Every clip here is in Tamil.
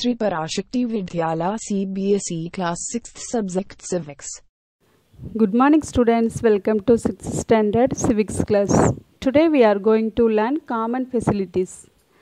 Sri Parashakti Vidyala CBSE Class 6th Subject Civics. Good morning students, welcome to 6th standard civics class. Today we are going to learn common facilities.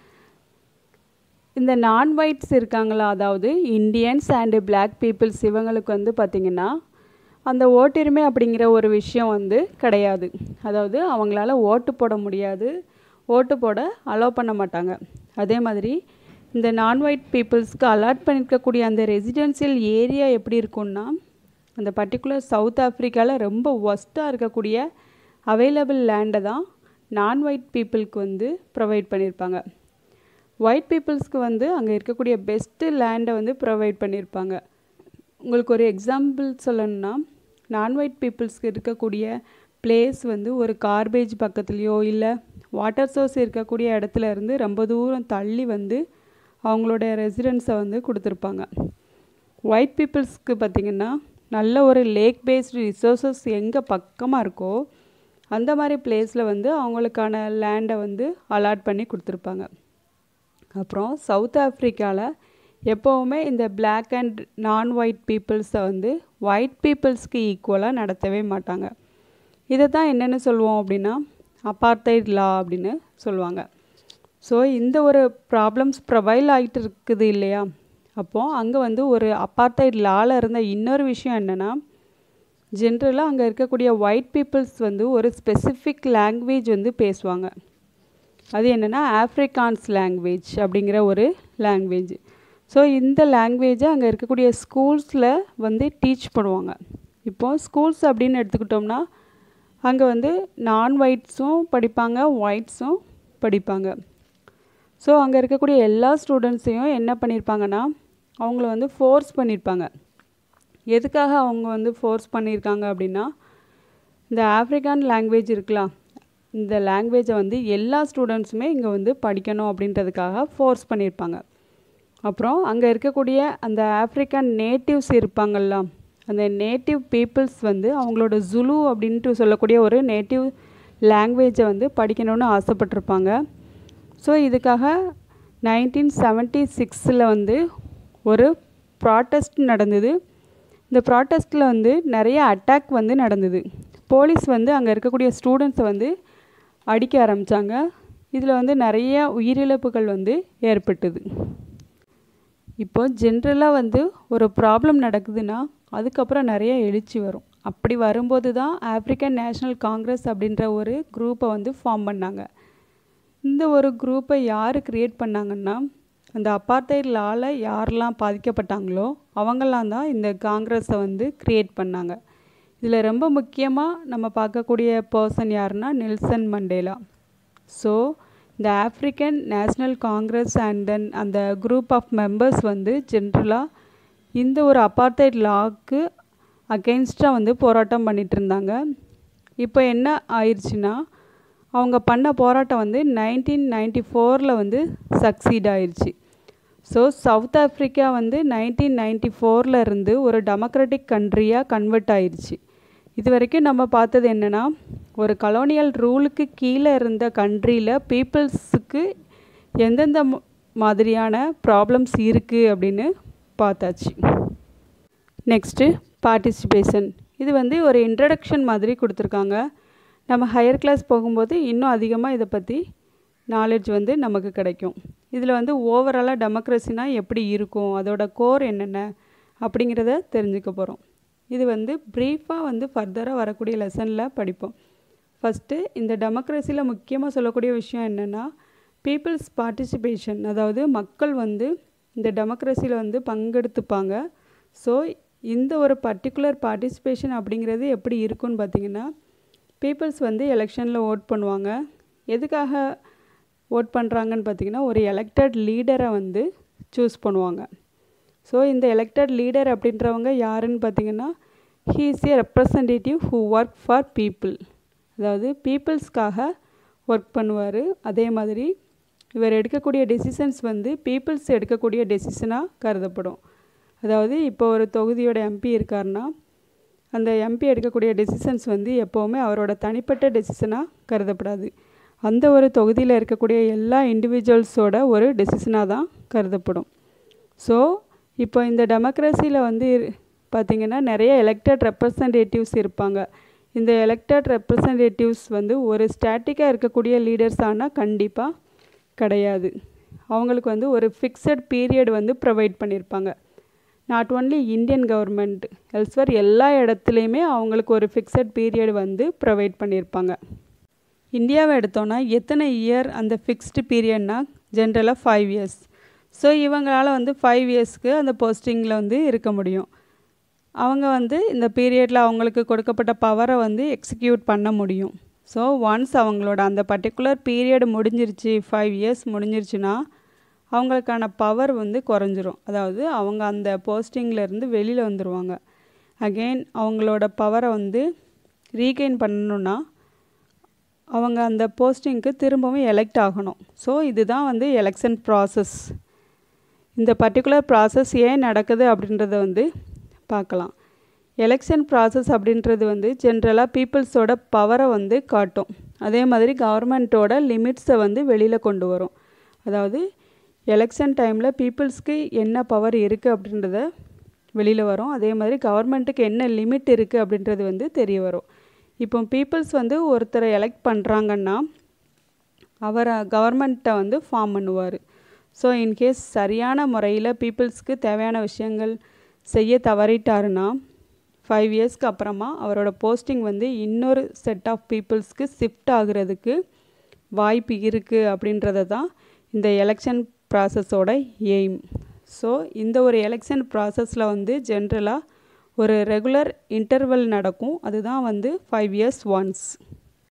இந்த நான் ஒயிட்ஸ் இருக்காங்களா அதாவது இந்தியன்ஸ் அண்டு பிளாக் பீப்புள்ஸ் இவங்களுக்கு வந்து பார்த்திங்கன்னா அந்த ஓட்டுரிமை அப்படிங்கிற ஒரு விஷயம் வந்து கிடையாது அதாவது அவங்களால ஓட்டு போட முடியாது ஓட்டு போட அலோவ் பண்ண மாட்டாங்க அதே மாதிரி இந்த நான் ஒயிட் பீப்புள்ஸ்க்கு அலாட் பண்ணியிருக்கக்கூடிய அந்த ரெசிடென்சியல் ஏரியா எப்படி இருக்கும்னா அந்த பர்டிகுலர் சவுத் ஆஃப்ரிக்காவில் ரொம்ப ஒஸ்ட்டாக இருக்கக்கூடிய அவைலபிள் லேண்டை தான் நான் ஒயிட் பீப்புளுக்கு வந்து ப்ரொவைட் பண்ணியிருப்பாங்க ஒயிட் பீப்புள்ஸ்க்கு வந்து அங்கே இருக்கக்கூடிய பெஸ்ட்டு லேண்டை வந்து ப்ரொவைட் பண்ணியிருப்பாங்க உங்களுக்கு ஒரு எக்ஸாம்பிள் சொல்லணும்னா நான் ஒயிட் பீப்புள்ஸ்க்கு இருக்கக்கூடிய பிளேஸ் வந்து ஒரு கார்பேஜ் பக்கத்துலேயோ இல்லை வாட்டர் சோர்ஸ் இருக்கக்கூடிய இடத்துல இருந்து ரொம்ப தூரம் தள்ளி வந்து அவங்களோட ரெசிடென்ஸை வந்து கொடுத்துருப்பாங்க ஒயிட் பீப்புள்ஸ்க்கு பார்த்திங்கன்னா நல்ல ஒரு லேக் பேஸ்டு ரிசோர்ஸஸ் எங்கே பக்கமாக இருக்கோ அந்த மாதிரி பிளேஸில் வந்து அவங்களுக்கான லேண்டை வந்து அலாட் பண்ணி கொடுத்துருப்பாங்க அப்புறம் சவுத் ஆஃப்ரிக்காவில் எப்போவுமே இந்த பிளாக் அண்ட் நான் ஒயிட் பீப்புள்ஸை வந்து ஒயிட் பீப்புள்ஸ்க்கு ஈக்குவலாக நடத்தவே மாட்டாங்க இதை தான் என்னென்னு சொல்லுவோம் அப்படின்னா அப்பார்த்தைட் லா அப்படின்னு சொல்லுவாங்க ஸோ இந்த ஒரு ப்ராப்ளம்ஸ் ப்ரொவைல் ஆகிட்டு இருக்குது இல்லையா அப்போது அங்கே வந்து ஒரு அப்பார்த்தைட் லாவில் இருந்த இன்னொரு விஷயம் என்னென்னா ஜென்ரலாக அங்கே இருக்கக்கூடிய ஒயிட் பீப்புள்ஸ் வந்து ஒரு ஸ்பெசிஃபிக் லாங்குவேஜ் வந்து பேசுவாங்க அது என்னென்னா ஆஃப்ரிக்கான்ஸ் லாங்குவேஜ் அப்படிங்கிற ஒரு லாங்குவேஜ் ஸோ இந்த லாங்குவேஜை அங்கே இருக்கக்கூடிய ஸ்கூல்ஸில் வந்து டீச் பண்ணுவாங்க இப்போது ஸ்கூல்ஸ் அப்படின்னு எடுத்துக்கிட்டோம்னா அங்கே வந்து நான் ஒயிட்ஸும் படிப்பாங்க ஒயிட்ஸும் படிப்பாங்க ஸோ அங்கே இருக்கக்கூடிய எல்லா ஸ்டூடெண்ட்ஸையும் என்ன பண்ணியிருப்பாங்கன்னா அவங்கள வந்து ஃபோர்ஸ் பண்ணியிருப்பாங்க எதுக்காக அவங்க வந்து ஃபோர்ஸ் பண்ணியிருக்காங்க அப்படின்னா இந்த ஆஃப்ரிக்கான் லாங்குவேஜ் இருக்கலாம் இந்த லாங்குவேஜை வந்து எல்லா ஸ்டூடெண்ட்ஸுமே இங்கே வந்து படிக்கணும் அப்படின்றதுக்காக ஃபோர்ஸ் பண்ணியிருப்பாங்க அப்புறம் அங்கே இருக்கக்கூடிய அந்த ஆஃப்ரிக்கன் நேட்டிவ்ஸ் இருப்பாங்கள்ல அந்த நேட்டிவ் பீப்புள்ஸ் வந்து அவங்களோட ஜுலு அப்படின்ட்டு சொல்லக்கூடிய ஒரு நேட்டிவ் லாங்குவேஜை வந்து படிக்கணும்னு ஆசைப்பட்டிருப்பாங்க ஸோ இதுக்காக நைன்டீன் செவன்ட்டி சிக்ஸில் வந்து ஒரு ப்ராட்டஸ்ட் நடந்தது இந்த ப்ராட்டஸ்ட்டில் வந்து நிறைய அட்டாக் வந்து நடந்தது போலீஸ் வந்து அங்கே இருக்கக்கூடிய ஸ்டூடெண்ட்ஸை வந்து அடிக்க ஆரம்பித்தாங்க இதில் வந்து நிறைய உயிரிழப்புகள் வந்து ஏற்பட்டது இப்போ ஜென்ரலாக வந்து ஒரு ப்ராப்ளம் நடக்குதுன்னா அதுக்கப்புறம் நிறைய எழுச்சி வரும் அப்படி வரும்போது தான் ஆப்ரிக்கன் நேஷ்னல் காங்கிரஸ் அப்படின்ற ஒரு குரூப்பை வந்து ஃபார்ம் பண்ணாங்க இந்த ஒரு குரூப்பை யார் க்ரியேட் பண்ணாங்கன்னா அந்த அப்பார்த்தைட் லாவில் யாரெல்லாம் பாதிக்கப்பட்டாங்களோ அவங்கெல்லாம் தான் இந்த காங்கிரஸை வந்து க்ரியேட் பண்ணாங்க இதில் ரொம்ப முக்கியமாக நம்ம பார்க்கக்கூடிய பர்சன் யாருன்னா நெல்சன் மண்டேலா ஸோ இந்த African national congress and then அந்த குரூப் ஆஃப் மெம்பர்ஸ் வந்து ஜென்ரலாக இந்த ஒரு அப்பார்த்தைட் லாக்கு அகெயின்ஸ்டாக வந்து போராட்டம் பண்ணிகிட்டு இருந்தாங்க இப்போ என்ன ஆயிடுச்சுன்னா அவங்க பண்ண போராட்டம் வந்து நைன்டீன் நைன்டி ஃபோரில் வந்து சக்சீட் ஆயிடுச்சு ஸோ சவுத் ஆஃப்ரிக்கா வந்து நைன்டீன் நைன்டி ஃபோரில் இருந்து ஒரு டெமோக்ராட்டிக் கண்ட்ரியாக கன்வெர்ட் ஆயிடுச்சு இது வரைக்கும் நம்ம பார்த்தது என்னென்னா ஒரு கலோனியல் ரூலுக்கு கீழே இருந்த கண்ட்ரியில் பீப்புள்ஸுக்கு எந்தெந்த மாதிரியான ப்ராப்ளம்ஸ் இருக்குது அப்படின்னு பார்த்தாச்சு நெக்ஸ்ட்டு பார்ட்டிசிபேஷன் இது வந்து ஒரு இன்ட்ரடக்ஷன் மாதிரி கொடுத்துருக்காங்க நம்ம ஹையர் கிளாஸ் போகும்போது இன்னும் அதிகமாக இதை பற்றி நாலேஜ் வந்து நமக்கு கிடைக்கும் இதில் வந்து ஓவராலாக டெமோக்ரஸினா எப்படி இருக்கும் அதோட கோர் என்னென்ன அப்படிங்கிறத தெரிஞ்சுக்க போகிறோம் இது வந்து ப்ரீஃபாக வந்து ஃபர்தராக வரக்கூடிய லெசனில் படிப்போம் ஃபஸ்ட்டு இந்த டெமோக்ரஸியில் முக்கியமாக சொல்லக்கூடிய விஷயம் என்னென்னா பீப்புள்ஸ் பார்ட்டிசிபேஷன் அதாவது மக்கள் வந்து இந்த டெமோக்ரஸியில் வந்து பங்கெடுத்துப்பாங்க ஸோ இந்த ஒரு பர்டிகுலர் பார்ட்டிசிபேஷன் அப்படிங்கிறது எப்படி இருக்குன்னு பார்த்தீங்கன்னா பீப்புள்ஸ் வந்து எலெக்ஷனில் ஓட் பண்ணுவாங்க எதுக்காக ஓட் பண்ணுறாங்கன்னு பார்த்தீங்கன்னா ஒரு எலெக்டட் லீடரை வந்து சூஸ் பண்ணுவாங்க ஸோ இந்த எலெக்டட் லீடர் அப்படின்றவங்க யாருன்னு பார்த்தீங்கன்னா he is a representative who work for people அதாவது பீப்புள்ஸ்க்காக ஒர்க் பண்ணுவார் அதே மாதிரி இவர் எடுக்கக்கூடிய டெசிஷன்ஸ் வந்து பீப்புள்ஸ் எடுக்கக்கூடிய டெசிஷனாக கருதப்படும் அதாவது இப்போ ஒரு தொகுதியோட எம்பி இருக்காருன்னா அந்த எம்பி எடுக்கக்கூடிய டெசிஷன்ஸ் வந்து எப்போவுமே அவரோட தனிப்பட்ட டெசிஷனாக கருதப்படாது அந்த ஒரு தொகுதியில் இருக்கக்கூடிய எல்லா இண்டிவிஜுவல்ஸோட ஒரு டெசிஷனாக தான் கருதப்படும் ஸோ இப்போ இந்த டெமோக்ரஸியில் வந்து பார்த்திங்கன்னா நிறைய எலெக்டட் ரெப்ரசன்டேட்டிவ்ஸ் இருப்பாங்க இந்த எலெக்டட் ரெப்ரசன்டேட்டிவ்ஸ் வந்து ஒரு ஸ்டாட்டிக்காக இருக்கக்கூடிய லீடர்ஸ் ஆனால் கண்டிப்பாக கிடையாது அவங்களுக்கு வந்து ஒரு ஃபிக்ஸட் பீரியட் வந்து ப்ரொவைட் பண்ணியிருப்பாங்க not only Indian government elsewhere எல்லா இடத்துலையுமே அவங்களுக்கு ஒரு ஃபிக்ஸட் பீரியட் வந்து ப்ரொவைட் பண்ணியிருப்பாங்க இந்தியாவை எடுத்தோன்னா எத்தனை இயர் அந்த ஃபிக்ஸ்டு பீரியட்னா ஜென்ரலாக ஃபைவ் இயர்ஸ் ஸோ இவங்களால் வந்து ஃபைவ் இயர்ஸ்க்கு அந்த போஸ்டிங்கில் வந்து இருக்க முடியும் அவங்க வந்து இந்த பீரியடில் அவங்களுக்கு கொடுக்கப்பட்ட பவரை வந்து எக்ஸிக்யூட் பண்ண முடியும் ஸோ ஒன்ஸ் அவங்களோட அந்த பர்டிகுலர் பீரியட் முடிஞ்சிருச்சு ஃபைவ் இயர்ஸ் முடிஞ்சிருச்சுன்னா அவங்களுக்கான பவர் வந்து குறைஞ்சிரும் அதாவது அவங்க அந்த போஸ்டிங்கிலேருந்து வெளியில் வந்துடுவாங்க அகெயின் அவங்களோட பவரை வந்து ரீகெயின் பண்ணணுன்னா அவங்க அந்த போஸ்டிங்க்கு திரும்பவும் எலெக்ட் ஆகணும் ஸோ இதுதான் வந்து எலெக்ஷன் ப்ராசஸ் இந்த பர்டிகுலர் ப்ராசஸ் ஏன் நடக்குது அப்படின்றத வந்து பார்க்கலாம் எலெக்ஷன் ப்ராசஸ் அப்படின்றது வந்து ஜென்ரலாக பீப்புள்ஸோட பவரை வந்து காட்டும் அதே மாதிரி கவர்மெண்ட்டோட லிமிட்ஸை வந்து வெளியில் கொண்டு வரும் அதாவது எலெக்ஷன் டைமில் பீப்புள்ஸ்க்கு என்ன பவர் இருக்குது அப்படின்றத வெளியில் வரும் அதே மாதிரி கவர்மெண்ட்டுக்கு என்ன லிமிட் இருக்குது அப்படின்றது வந்து தெரிய வரும் இப்போ பீப்புள்ஸ் வந்து ஒருத்தரை எலெக்ட் பண்ணுறாங்கன்னா அவரை கவர்மெண்ட்டை வந்து ஃபார்ம் பண்ணுவார் ஸோ இன்கேஸ் சரியான முறையில் பீப்புள்ஸ்க்கு தேவையான விஷயங்கள் செய்ய தவறிட்டாருன்னா ஃபைவ் இயர்ஸ்க்கு அப்புறமா அவரோட போஸ்டிங் வந்து இன்னொரு செட் ஆஃப் பீப்புள்ஸ்க்கு ஷிஃப்ட் ஆகுறதுக்கு வாய்ப்பு இருக்குது அப்படின்றத தான் இந்த எலெக்ஷன் ப்ராசஸோட எய்ம் ஸோ இந்த ஒரு எலெக்ஷன் ப்ராசஸில் வந்து ஜென்ரலாக ஒரு ரெகுலர் இன்டர்வல் நடக்கும் அதுதான் வந்து ஃபைவ் இயர்ஸ் ஒன்ஸ்